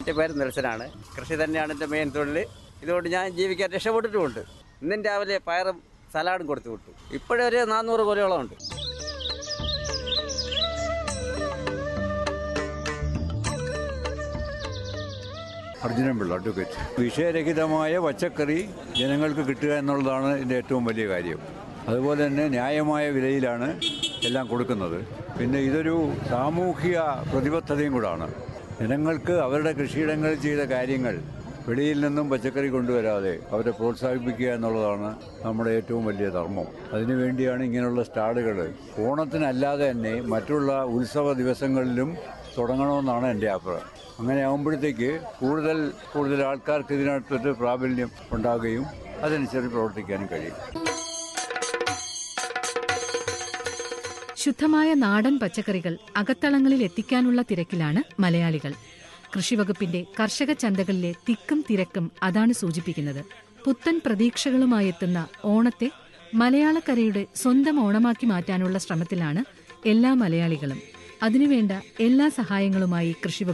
എൻ്റെ പേര് നെൽസനാണ് കൃഷി തന്നെയാണ് എൻ്റെ മെയിൻ തൊഴിൽ ഇതുകൊണ്ട് ഞാൻ ജീവിക്കാൻ രക്ഷപ്പെട്ടിട്ടുമുണ്ട് ഇന്നും രാവിലെ പയറും സലാഡും കൊടുത്തു വിട്ടു ഇപ്പോഴേ ഒരു നാനൂറ് കൊലയോളം ഉണ്ട് അർജുനൻ പിള്ള അഡ്വക്കേറ്റ് വിഷയരഹിതമായ പച്ചക്കറി ജനങ്ങൾക്ക് കിട്ടുക എന്നുള്ളതാണ് ഇതിൻ്റെ ഏറ്റവും വലിയ കാര്യം അതുപോലെ തന്നെ ന്യായമായ വിലയിലാണ് എല്ലാം കൊടുക്കുന്നത് പിന്നെ ഇതൊരു സാമൂഹിക പ്രതിബദ്ധതയും കൂടാണ് ജനങ്ങൾക്ക് അവരുടെ കൃഷിയിടങ്ങളിൽ ചെയ്ത കാര്യങ്ങൾ വെളിയിൽ നിന്നും പച്ചക്കറി കൊണ്ടുവരാതെ അവരെ പ്രോത്സാഹിപ്പിക്കുക എന്നുള്ളതാണ് നമ്മുടെ ഏറ്റവും വലിയ ധർമ്മം അതിനുവേണ്ടിയാണ് ഇങ്ങനെയുള്ള സ്റ്റാളുകൾ ഓണത്തിനല്ലാതെ തന്നെ മറ്റുള്ള ഉത്സവ ദിവസങ്ങളിലും തുടങ്ങണമെന്നാണ് എൻ്റെ അഭിപ്രായം അങ്ങനെ ആകുമ്പോഴത്തേക്ക് കൂടുതൽ കൂടുതൽ ആൾക്കാർക്ക് ഇതിനകത്തൊരു പ്രാബല്യം ഉണ്ടാകുകയും അതനുസരിച്ച് പ്രവർത്തിക്കാനും കഴിയും ശുദ്ധമായ നാടൻ പച്ചക്കറികൾ അകത്തളങ്ങളിൽ എത്തിക്കാനുള്ള തിരക്കിലാണ് മലയാളികൾ കൃഷിവകുപ്പിന്റെ കർഷക ചന്തകളിലെ തിക്കും തിരക്കും അതാണ് സൂചിപ്പിക്കുന്നത് പുത്തൻ പ്രതീക്ഷകളുമായെത്തുന്ന ഓണത്തെ മലയാളക്കരയുടെ സ്വന്തം ഓണമാക്കി മാറ്റാനുള്ള ശ്രമത്തിലാണ് എല്ലാ മലയാളികളും അതിനുവേണ്ട എല്ലാ സഹായങ്ങളുമായി കൃഷിവകുപ്പ്